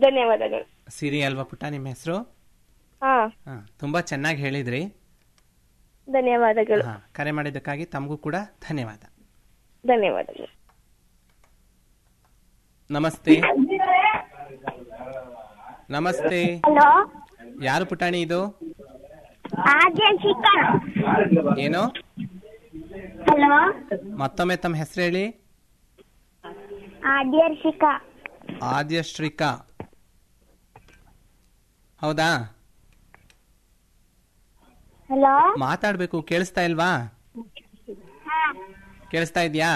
ಧನ್ಯವಾದಗಳು ಸಿರಿ ಅಲ್ವಾ ಪುಟ್ಟ ನಿಮ್ಮ ಹೆಸರು ಹಾ ಹಾ ತುಂಬಾ ಚೆನ್ನಾಗಿ ಹೇಳಿದ್ರಿ ಧನ್ಯವಾದಗಳು ಹಾ ಕರೆ ಮಾಡಿದ್ದಕ್ಕಾಗಿ ತಮಗೂ ಕೂಡ ಧನ್ಯವಾದ ಧನ್ಯವಾದಗಳು ನಮಸ್ತೆ ನಮಸ್ತೆ ಹಲೋ ಯಾರು ಪುಟಾಣಿ ಇದು ಆದ್ಯ ಶಿಖಾ ಏನು ಹಲೋ ಮತ್ತೊಮ್ಮೆ ತಮ್ಮ ಹೆಸರು ಹೇಳಿ ಆದ್ಯರ್ಷಿಕಾ ಆದ್ಯಶ್ರೀಕಾ ಹೌದಾ ಹಲೋ ಮಾತಾಡ್ಬೇಕು ಕೇಳಿಸ್ತಾ ಇಲ್ವಾ ಕೇಳಿಸ್ತಾ ಇದೆಯಾ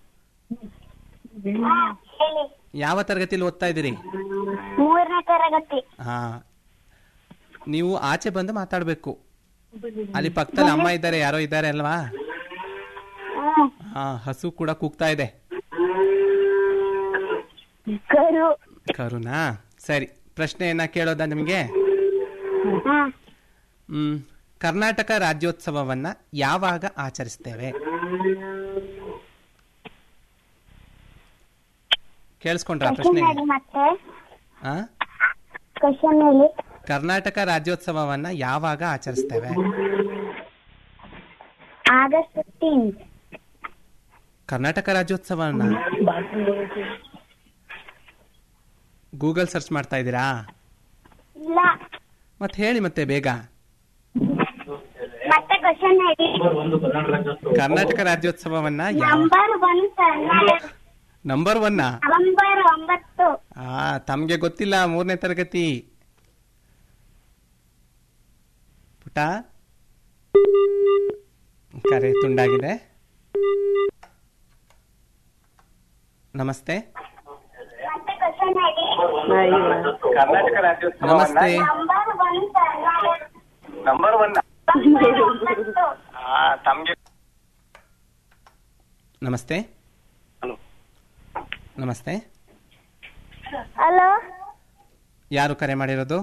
ಹೇಳಿ ಯಾವ ತರಗತಿಲಿ ಓದ್ತಾ ಇದ್ದೀರಿ ಮೂರನೇ ತರಗತಿ ಹಾ ನೀವು ಆಚೆ ಬಂದು ಮಾತಾಡ್ಬೇಕು ಅಲ್ಲಿ ಪಕ್ಕದಲ್ಲಿ ಅಮ್ಮ ಇದ್ದಾರೆ ಯಾರೋ ಇದ್ದಾರೆ ಅಲ್ವಾ ಹ್ಮ್. ಹಾ ಹಸು ಕೂಡ ಕೂಗ್ತಾ ಇದೆ ಕರು ಕರುನಾ ಸರಿ ಪ್ರಶ್ನೆಯನ್ನ ಕೇಳೋದಾ ನಿಮಗೆ ಹ್ಮ್. ಹ್ಮ್ ಕರ್ನಾಟಕ ರಾಜ್ಯೋತ್ಸವವನ್ನ ಯಾವಾಗ ಆಚರಿಸ್ತೇವೆ ಕೇಳಿಸ್ಕೊಂಡ್ರ ಕ್ವಶನ್ ಪ್ರಶ್ನೆ ಹೇಳಿ ಮತ್ತೆ ಆ ಕ್ವಶನ್ ಹೇಳಿ ಕರ್ನಾಟಕ ರಾಜ್ಯೋತ್ಸವವನ್ನ ಯಾವಾಗ ಆಚರಿಸ್ತೇವೆ ಆಗಸ್ಟ್ ಫಿಫ್ಟೀನ್ ಕರ್ನಾಟಕ ರಾಜ್ಯೋತ್ಸವವನ್ನ ಗೂಗಲ್ ಸರ್ಚ್ ಮಾಡ್ತಾ ಇದ್ದೀರಾ ಇಲ್ಲ ಮತ್ತೆ ಹೇಳಿ ಮತ್ತೆ ಬೇಗ ಮತ್ತೆ ಕ್ವಶನ್ ಹೇಳಿ ಕರ್ನಾಟಕ ರಾಜ್ಯೋತ್ಸವವನ್ನ ಯಾವ ನಂಬರ್ ಒನ್ ಕನ್ನಡ ನಂಬರ್ ಒನ್ನ ನವೆಂಬರ್ ಒಂಬತ್ತು ಆ ತಮ್ಗೆ ಗೊತ್ತಿಲ್ಲ ಮೂರನೇ ತರಗತಿ ಪುಟ ಕರೆ ತುಂಡಾಗಿದೆ ಮತ್ತೆ ನಮಸ್ತೆ ಕ್ವಶನ್ ಹೇಳಿ ಕರ್ನಾಟಕ ರಾಜ್ಯೋತ್ಸವ ನಮಸ್ತೆ number one Kannada number one November ಒಂಬತ್ತು ತಮ್ಗೆ ನಮಸ್ತೆ ಹಲೋ ನಮಸ್ತೆ ಹಲೋ ಯಾರು ಕರೆ ಮಾಡಿರೋದು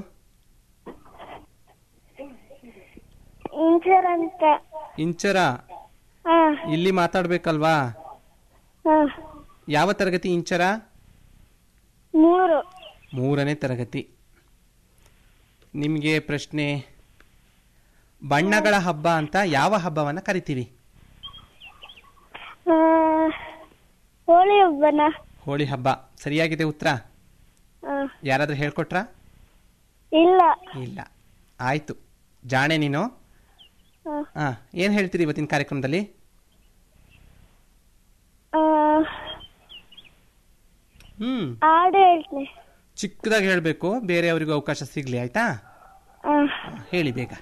ಇಂಚರ್ ಅಂತ ಇಂಚರ ಹಾ ಇಲ್ಲಿ ಮಾತಾಡ್ಬೇಕಲ್ವಾ ಹಾ ಯಾವ ತರಗತಿ ಇಂಚರ ಮೂರು ಮೂರನೇ ತರಗತಿ ನಿಮಗೆ ಪ್ರಶ್ನೆ ಬಣ್ಣಗಳ ಹಬ್ಬ ಅಂತ ಯಾವ ಹಬ್ಬವನ್ನ ಕರಿತೀವಿ ಆ, ಹೋಳಿ ಹಬ್ಬನ ಹೋಳಿ ಹಬ್ಬ ಸರಿಯಾಗಿದೆ ಉತ್ತರ ಆ, ಯಾರಾದ್ರೂ ಹೇಳ್ಕೊಟ್ರಾ ಇಲ್ಲ ಇಲ್ಲ ಆಯ್ತು ಜಾಣೆ ನೀನು ಆ, ಹಾ ಏನ್ ಹೇಳ್ತೀರಿ ಇವತ್ತಿನ ಕಾರ್ಯಕ್ರಮದಲ್ಲಿ ಆ, ಹ್ಮ್ ಹಾಡು ಹೇಳ್ತೀನಿ ಚಿಕ್ಕದಾಗಿ ಹೇಳ್ಬೇಕು ಬೇರೆಯವರಿಗೂ ಅವಕಾಶ ಸಿಗ್ಲಿ ಆಯ್ತಾ ಆ, ಹಾ, ಹೇಳಿ ಬೇಗ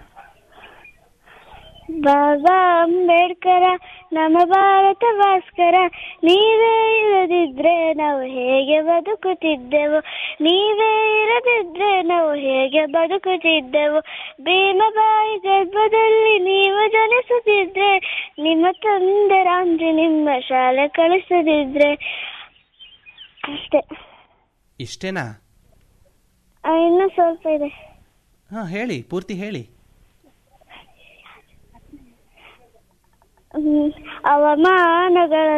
ಬಾಬಾ ಅಂಬೇಡ್ಕರ ನಮ್ಮ ಭಾರತ ಭಾಸ್ಕರ ನೀವೇ ಇರದಿದ್ರೆ ನಾವು ಹೇಗೆ ಬದುಕುತ್ತಿದ್ದೆವು ನೀವೇ ಇರದಿದ್ರೆ ನಾವು ಹೇಗೆ ಬದುಕುತ್ತಿದ್ದೆವು ಭೀಮಬಾಯಿ ಗರ್ಭದಲ್ಲಿ ನೀವು ಜನಿಸುತ್ತಿದ್ರೆ ನಿಮ್ಮ ತಂದೆ ರಾಮ್ಜಿ ನಿಮ್ಮ ಶಾಲೆ ಕಳಿಸದಿದ್ರೆ ಅಷ್ಟೇ ಇಷ್ಟೇನಾ ಆ, ಇನ್ನೂ ಸ್ವಲ್ಪ ಇದೆ ಹಾ ಹೇಳಿ ಪೂರ್ತಿ ಹೇಳಿ ಹ್ಮ್, ಅವಮಾನಗಳ